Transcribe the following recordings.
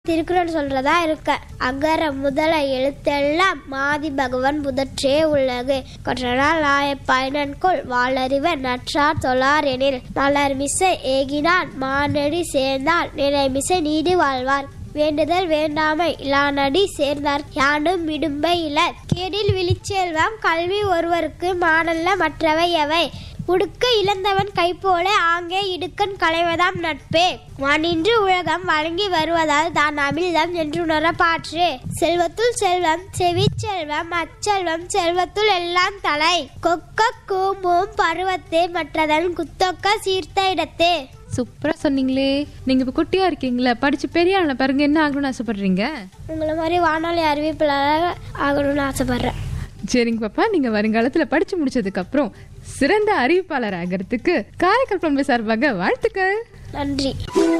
திருக்குறள் சொல்றதா இருக்க அகர முதல எழுத்தெல்லாம் மாதி பகவன் முதற்றே உள்ளது கொற்றனால் நாய பயனன்கொள் வாளறிவ நற்றார் தொழார் எனில் நலர்மிசை ஏகினான் மானடி சேர்ந்தால் நிலைமிசை நீடி வாழ்வார் வேண்டுதல் வேண்டாமை இலானடி சேர்ந்தார் யானும் இடும்பை இல கேடில் விழிச்செல்வம் கல்வி ஒருவருக்கு மானல்ல மற்றவை எவை உடுக்க இழந்தவன் கைப்போல ஆங்கே இடுக்கண் களைவதாம் நட்பே வானின்று உலகம் வழங்கி வருவதால் தான் அமிழ்தம் என்றுணர பாற்று செல்வத்துள் செல்வம் செவிச்செல்வம் அச்செல்வம் செல்வத்துள் எல்லாம் தலை கொக்க கூம்பும் பருவத்தே மற்றதன் குத்தொக்க சீர்த்த இடத்தே சூப்பரா சொன்னீங்களே நீங்க இப்ப குட்டியா இருக்கீங்களா படிச்சு பெரிய ஆள பாருங்க என்ன ஆகணும்னு ஆசைப்படுறீங்க உங்களை மாதிரி வானொலி அறிவிப்பாளர் ஆகணும்னு ஆசைப்படுறேன் சரிங்க பாப்பா நீங்க வருங்காலத்துல படிச்சு முடிச்சதுக்கு அப்புறம் சிறந்த அறிவிப்பாளர் ஆகிறதுக்கு காரைக்கால் பண்பு சார்பாக வாழ்த்துக்கள் நன்றி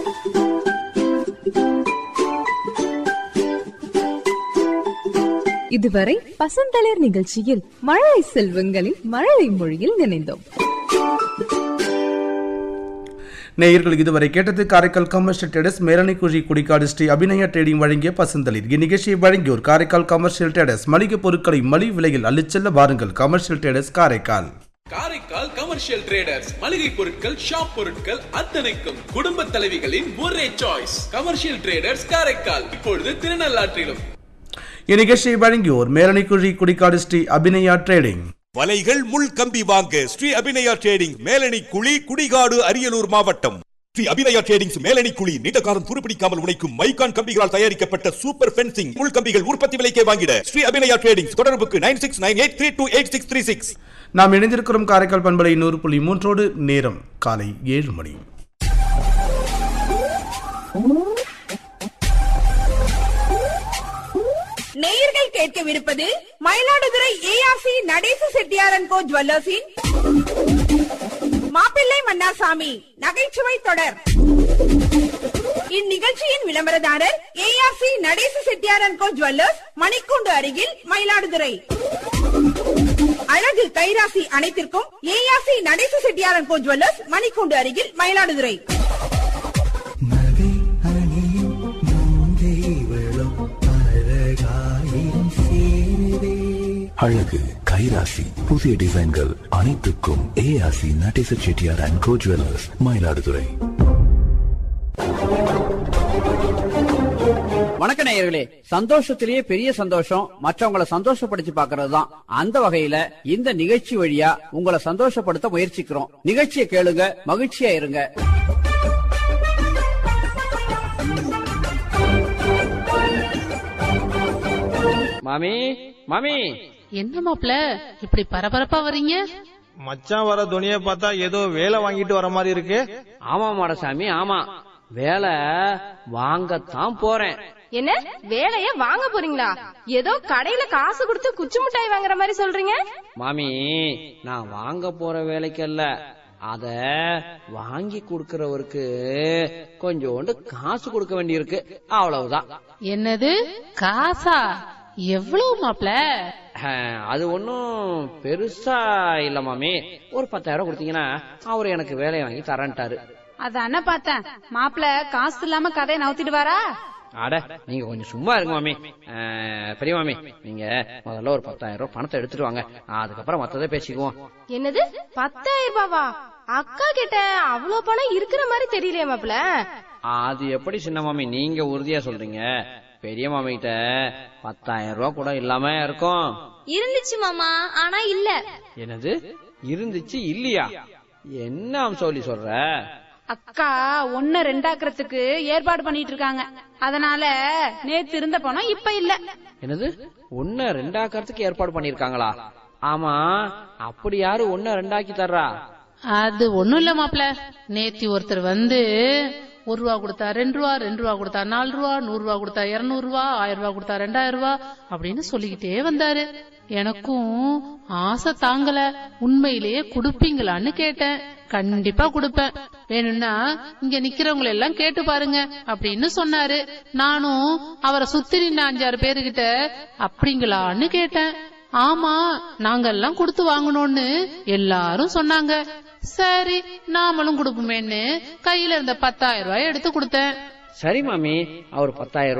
இதுவரை பசந்தளிர் நிகழ்ச்சியில் மழலை செல்வங்களின் மழலை மொழியில் நினைந்தோம் நேயர்கள் இதுவரை கேட்டது Karaikal commercial traders Melanikuzhi Kudikadu Sri Abhinaya trading வழங்கிய பசந்தளிர் இந்நிகழ்ச்சியை வழங்கியோர் காரைக்கால் கமர்ஷியல் ட்ரேடர்ஸ் மளிகை பொருட்களை மலிவு விலையில் அள்ளிச்செல்ல வாருங்கள் commercial traders Karaikal Karaikal commercial traders மளிகை பொருட்கள் ஷாப் பொருட்கள் அத்தனைக்கும் குடும்ப தலைவிகளின் ஒரே சாய்ஸ் கமர்ஷியல் ட்ரேடர்ஸ் காரைக்கால் இப்பொழுது திருநள்ளாற்றிலும் இந்நிகழ்ச்சியை வழங்கியோர் மேலணிக்குழி குடிக்காடு ஸ்ரீ அபிநயா ட்ரேடிங் வலைகள் முள் கம்பி வாங்க ஸ்ரீ அபிநயா ட்ரேடிங் மேலணி குழி குடிகாடு அரியலூர் மாவட்டம் ஸ்ரீ அபிநயா ட்ரேடிங்ஸ் மேலணி குழி நீண்ட காலம் துருப்பிடிக்காமல் உழைக்கும் மைக்கான் கம்பிகளால் தயாரிக்கப்பட்ட சூப்பர் ஃபென்சிங் முள் கம்பிகள் உற்பத்தி விலைக்கே வாங்கிட ஸ்ரீ அபிநயா ட்ரேடிங்ஸ் தொடர்புக்கு nine six nine eight three two eight six three six நாம் இணைந்திருக்கிறோம் காரைக்கால் பண்பலை நூறு புள்ளி மூன்றோடு நேரம் காலை ஏழு மணி நேயர்கள் கேட்கவிருப்பது மயிலாடுதுறை ஏஆர்சி நடேச செட்டியாரன் கோ ஜுவல்லர்ஸின் மாப்பிள்ளை மன்னாசாமி நகைச்சுவை தொடர் இந்நிகழ்ச்சியின் விளம்பரதாரர் ஏஆர்சி நடேச செட்டியாரன் கோ ஜுவல்லர்ஸ் மணிக்கூண்டு அருகில் மயிலாடுதுறை அழகு கைராசி அனைத்திற்கும் ஏஆர்சி நடேச செட்டியாரன் கோ ஜுவல்லர்ஸ் மணிக்கூண்டு அருகில் மயிலாடுதுறை அழகு கைராசி புதிய டிசைன்கள் அனைத்துக்கும் ஏஆசி Natesa Chettiar and co jewellers Mayiladuthurai வணக்க நேயர்களே சந்தோஷத்திலேயே பெரிய சந்தோஷம் மற்றவங்கள சந்தோஷப்படுத்தி பாக்குறது தான் அந்த வகையில இந்த நிகழ்ச்சி வழியா உங்களை சந்தோஷப்படுத்த முயற்சிக்கிறோம் நிகழ்ச்சியை கேளுங்க மகிழ்ச்சியா இருங்க மாமி மாமி என்ன மாப்ள இப்படி பரபரப்பா வர்றீங்க மச்சான் வர துணியை பார்த்தா ஏதோ வேலை வாங்கிட்டு வர மாதிரி இருக்கு ஆமா மாடசாமி ஆமா வேலை வாங்கத்தான் போறேன் என்ன வேலைய வாங்க போறீங்களா ஏதோ கடையில காசு கொடுத்து குச்சி மிட்டாய் வாங்குற மாதிரி சொல்றீங்க மாமி நான் வாங்க போற வேலைக்கல்ல அத வாங்கி கொடுக்கறவருக்கு கொஞ்சோண்டு காசு கொடுக்க வேண்டியிருக்கு அவ்வளவுதான் என்னது காசா எவ்வளவு மாப்ள அஹ், அது ஒன்னும் பெருசா இல்ல மாமி ஒரு பத்தாயிரம் கொடுத்தீங்கன்னா அவர் எனக்கு வேலையை வாங்கி தரேன்ட்டாரு அதானே பார்த்தேன் மாப்பிள்ள காசு இல்லாம கதையை நவுத்திட்டு வாரா அட நீங்க கொஞ்சம் சும்மா இருங்க மாமி அஹ், பெரிய மாமி நீங்க முதல்ல ஒரு பத்தாயிரம் ரூபாய் பணத்தை எடுத்துட்டு வாங்க அதுக்கப்புறம் மத்ததை பேசிக்குவோம் என்னது பத்தாயிரம் ரூபாவா அக்கா கிட்ட அவ்வளவு பணம் இருக்கிற மாதிரி தெரியலையே மாப்ள அது எப்படி சின்ன மாமி நீங்க உறுதியா சொல்றீங்க பெரிய மாமி கிட்ட பத்தாயிரம் ரூபாய் கூட இல்லாம இருக்கும் இருந்துச்சு மாமா ஆனா இல்ல என்னது இருந்துச்சு இல்லையா என்ன அம்சோலி சொல்ற அக்கா ஒன்னு ரெண்டாக்குறதுக்கு ஏற்பாடு பண்ணிட்டு இருக்காங்க அதனால நேத்து இருந்த பணம் இப்ப இல்ல என்னது ஒன்ன ரெண்டாக்கறதுக்கு ஏற்பாடு பண்ணிருக்காங்களா ஆமா அப்படி யாரு ஒன்ன ரெண்டாக்கி தர்றா அது ஒண்ணும் இல்ல மாப்ள நேத்தி ஒருத்தர் வந்து ஒரு ரூபா கொடுத்தா ரெண்டு ரூபா ரெண்டு ரூபா கொடுத்தா நாலு ரூபா நூறு ரூபா கொடுத்தா இருநூறு ரூபா ஆயிரம் ரூபா கொடுத்தா ரெண்டாயிரம் ரூபா அப்படின்னு சொல்லிக்கிட்டே வந்தாரு எனக்கும் ஆசை தாங்கல உண்மையிலேயே குடுப்பீங்களான்னு கேட்டேன் கண்டிப்பா கொடுப்பேன் வேணும்னா இங்க நிக்கிறவங்களை எல்லாம் கேட்டு பாருங்க அப்படின்னு சொன்னாரு நானும் அவரை சுத்தி நின்ன அஞ்சாறு பேருகிட்ட அப்படிங்களான்னு கேட்டேன் ஆமா நாங்கெல்லாம் கொடுத்து வாங்கணும்னு எல்லாரும் சொன்னாங்க சரி நாமளும் கொடுப்போமேன்னு கையில இருந்த பத்தாயிரம் ரூபாய் எடுத்து கொடுத்தேன் சரி மாமி அவர் பத்தாயிரம்